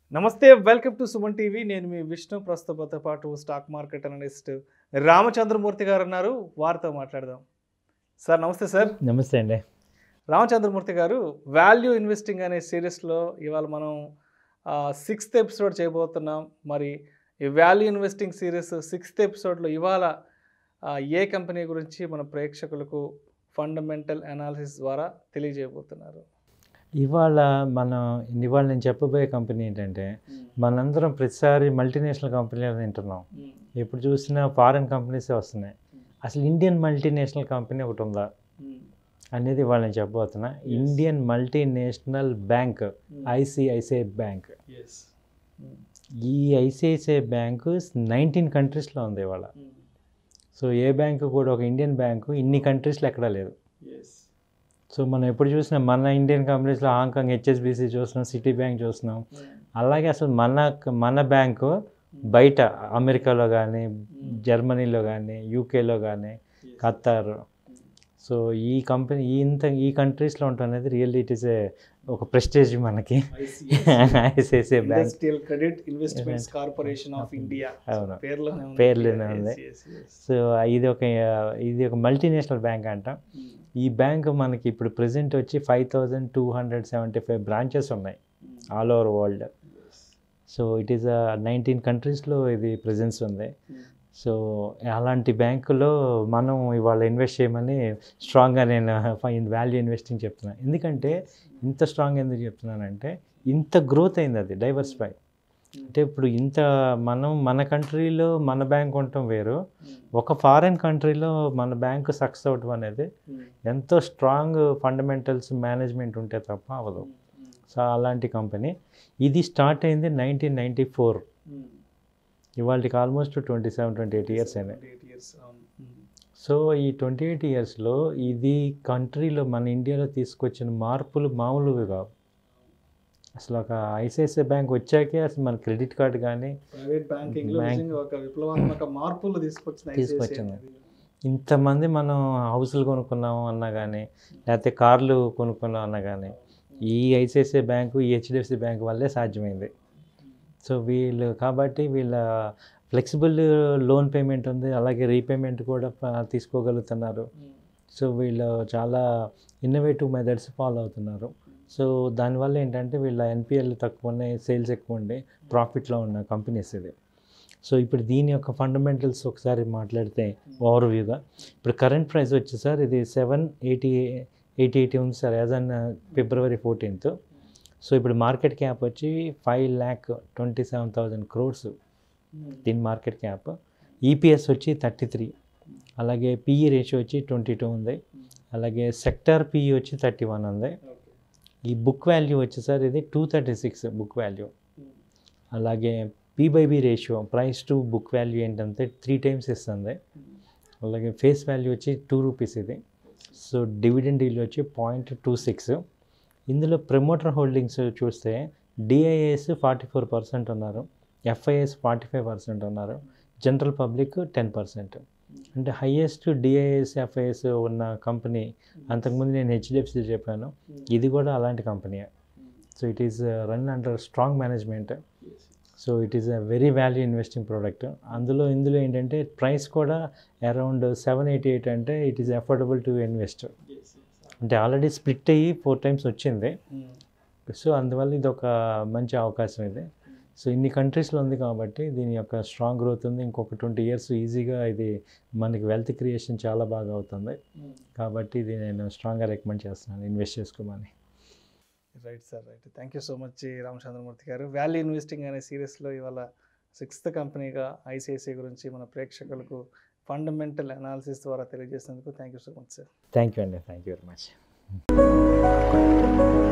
నమస్తే welcome to Suman TV నేను మీ విష్ణు ప్రస్తుతంతో పాటు స్టాక్ మార్కెట్ అనలిస్ట్ రామచంద్రమూర్తి గారు ఉన్నారు వారితో మాట్లాడదాం సార్ నమస్తే సార్ నమస్తే అండి రామచంద్రమూర్తి గారు వాల్యూ ఇన్వెస్టింగ్ అనే సిరీస్లో ఇవాళ మనం సిక్స్త్ ఎపిసోడ్ చేయబోతున్నాం మరి ఈ వాల్యూ ఇన్వెస్టింగ్ సిరీస్ సిక్స్త్ ఎపిసోడ్లో ఇవాళ ఆ, ఏ కంపెనీ గురించి మన ప్రేక్షకులకు ఫండమెంటల్ అనాలిసిస్ ద్వారా తెలియజేయబోతున్నారు ఇవాళ మనం ఇవాళ నేను చెప్పబోయే కంపెనీ ఏంటంటే మనందరం ప్రతిసారి మల్టీనేషనల్ కంపెనీలు వింటున్నాం ఎప్పుడు చూసినా ఫారెన్ కంపెనీసే వస్తున్నాయి అసలు ఇండియన్ మల్టీనేషనల్ కంపెనీ ఒకటి ఉందా అనేది ఇవాళ నేను చెప్పబోతున్నా Indian multinational bank ICICI bank ఈ ఐసిఐసిఐ బ్యాంకు నైన్టీన్ కంట్రీస్లో ఉంది ఇవాళ సో ఏ బ్యాంకు కూడా ఒక ఇండియన్ బ్యాంకు ఇన్ని కంట్రీస్లో ఎక్కడా లేదు సో మనం ఎప్పుడు చూసినా మన ఇండియన్ కంపెనీస్లో హాంకాంగ్ హెచ్ఎస్బిసి చూస్తున్నాం సిటీ బ్యాంక్ చూస్తున్నాం అలాగే అసలు మన మన బ్యాంకు బయట అమెరికాలో కానీ జర్మనీలో కానీ యూకేలో కానీ ఖతార్ సో ఈ కంపెనీ ఈ ఇంత ఈ కంట్రీస్లో ఉండటం అనేది రియల్లీ ఇట్ ఈస్ ఏ ఒక ప్రెస్టేజ్ మనకి ICICI bank industrial credit investments corporation of India అవును. పేర్లోనే ఉంది. పేర్లోనే ఉంది. Yes, yes, yes. సో ఇది ఒక ఇది ఒక మల్టీనేషనల్ బ్యాంక్ అంట ఈ బ్యాంక్ మనకి ఇప్పుడు ప్రెసెంట్ వచ్చి five thousand two hundred seventy five branches ఉన్నాయి all over world so it is nineteen కంట్రీస్లో ఇది ప్రెజెన్స్ ఉంది సో అలాంటి బ్యాంకులో మనం ఇవాళ ఇన్వెస్ట్ చేయమని స్ట్రాంగ్గా నేను వాల్యూ ఇన్వెస్టింగ్ చెప్తున్నాను ఎందుకంటే ఇంత స్ట్రాంగ్ ఎందుకు చెప్తున్నానంటే ఇంత గ్రోత్ అయింది అది డైవర్సిఫై అంటే ఇప్పుడు ఇంత మనం మన కంట్రీలో మన బ్యాంక్ ఉండటం వేరు ఒక ఫారెన్ కంట్రీలో మన బ్యాంక్ సక్సెస్ అవటం అనేది ఎంతో స్ట్రాంగ్ ఫండమెంటల్స్ మేనేజ్మెంట్ ఉంటే తప్ప అవ్వదు సో అలాంటి కంపెనీ ఇది స్టార్ట్ అయింది నైన్టీన్ నైంటీ ఫోర్ ఇవాళకి almost twenty seven twenty eight years అయినాయి Eight years, అవును. సో ఈ ట్వంటీ ఎయిట్ ఇయర్స్లో ఇది కంట్రీలో మన ఇండియాలో తీసుకొచ్చిన మార్పులు మామూలుగా కావు అసలు ఒక ఐసిఐసిఐ బ్యాంక్ వచ్చాకే అసలు మన క్రెడిట్ కార్డు కానీ ప్రైవేట్ బ్యాంకింగ్ లో Bank- నిజంగా ఒక విప్లవాత్మక మార్పులు తీసుకొచ్చిన ICICI తీసుకొచ్చింది. అనేది. ఇంతమంది మనం హౌసులు కొనుక్కున్నాము అన్నా కానీ లేకపోతే కార్లు కొనుక్కున్నాం అన్నా కానీ ఈ ఐసిఐసిఐ బ్యాంకు ఈ హెచ్డిఎఫ్సి బ్యాంక్ వల్లే సాధ్యమైంది సో వీళ్ళు కాబట్టి వీళ్ళ ఫ్లెక్సిబుల్ లోన్ పేమెంట్ ఉంది అలాగే రీపేమెంట్ కూడా ప- తీసుకోగలుగుతున్నారు సో వీళ్ళు చాలా ఇన్నోవేటివ్ మెథడ్స్ ఫాలో అవుతున్నారు సో దానివల్ల ఏంటంటే వీళ్ళ ఎన్పిఎల్ తక్కువ ఉన్నాయి సేల్స్ ఎక్కువ ఉండి ప్రాఫిట్లో ఉన్న కంపెనీస్ ఇది సో ఇప్పుడు దీని యొక్క ఫండమెంటల్స్ ఒకసారి మాట్లాడితే ఓవర్వ్యూగా ఇప్పుడు కరెంట్ ప్రైస్ వచ్చి సార్ ఇది సెవెన్ ఎయిటీ ఎయిటీ ఎయిటీ ఉంది sir as on February fourteenth so ఇప్పుడు మార్కెట్ క్యాప్ వచ్చి five lakh twenty seven thousand crores దీని మార్కెట్ క్యాప్ ఈపీఎస్ వచ్చి థర్టీ త్రీ అలాగే పిఈ రేషియో వచ్చి ట్వంటీ టూ ఉంది అలాగే సెక్టార్ పిఈ వచ్చి థర్టీ వన్ ఉంది ఈ బుక్ వాల్యూ వచ్చి సార్ ఇది two thirty six book value అలాగే P by B ratio price to book value ఏంటంటే త్రీ టైమ్స్ ఇస్తుంది అలాగే ఫేస్ వాల్యూ వచ్చి టూ రూపీస్ ఇది సో డివిడెండ్ డీల్ వచ్చి పాయింట్ టూ సిక్స్ ఇందులో ప్రమోటర్ హోల్డింగ్స్ చూస్తే డిఐఏఎస్ ఫార్టీ ఫోర్ పర్సెంట్ ఉన్నారు ఎఫ్ఐఎస్ ఫార్టీ ఫైవ్ పర్సెంట్ ఉన్నారు జనరల్ పబ్లిక్ టెన్ పర్సెంట్ అంటే హయ్యెస్ట్ డిఐఎస్ ఎఫ్ఐఎస్ ఉన్న కంపెనీ అంతకుముందు నేను హెచ్డిఎఫ్సి చెప్పాను ఇది కూడా అలాంటి కంపెనీయే so it is run under strong management so it is a very value investing product అందులో ఇందులో ఏంటంటే ప్రైస్ కూడా అరౌండ్ సెవెన్ ఎయిటీ ఎయిట్ అంటే it is affordable to invest అంటే ఆల్రెడీ స్ప్లిట్ అయ్యి ఫోర్ టైమ్స్ వచ్చింది సో అందువల్ల ఇది ఒక మంచి అవకాశం ఇది సో ఇన్ని కంట్రీస్లో ఉంది కాబట్టి దీని యొక్క స్ట్రాంగ్ గ్రోత్ ఉంది ఇంకొక ట్వంటీ ఇయర్స్ ఈజీగా ఇది మనకి వెల్త్ క్రియేషన్ చాలా బాగా అవుతుంది కాబట్టి ఇది నేను స్ట్రాంగ్గా రికమెండ్ చేస్తున్నాను ఇన్వెస్ట్ చేసుకోమని right sir right thank you so much Ramachandramurthy garu value investing అనే సిరీస్లో ఇవాళ సిక్స్త్ కంపెనీగా ఐసిఐసిఐ గురించి మన ప్రేక్షకులకు ఫండమెంటల్ అనాలిసిస్ ద్వారా తెలియజేసినందుకు thank you so much sir thank you అండి థ్యాంక్ యూ వెరీ మచ్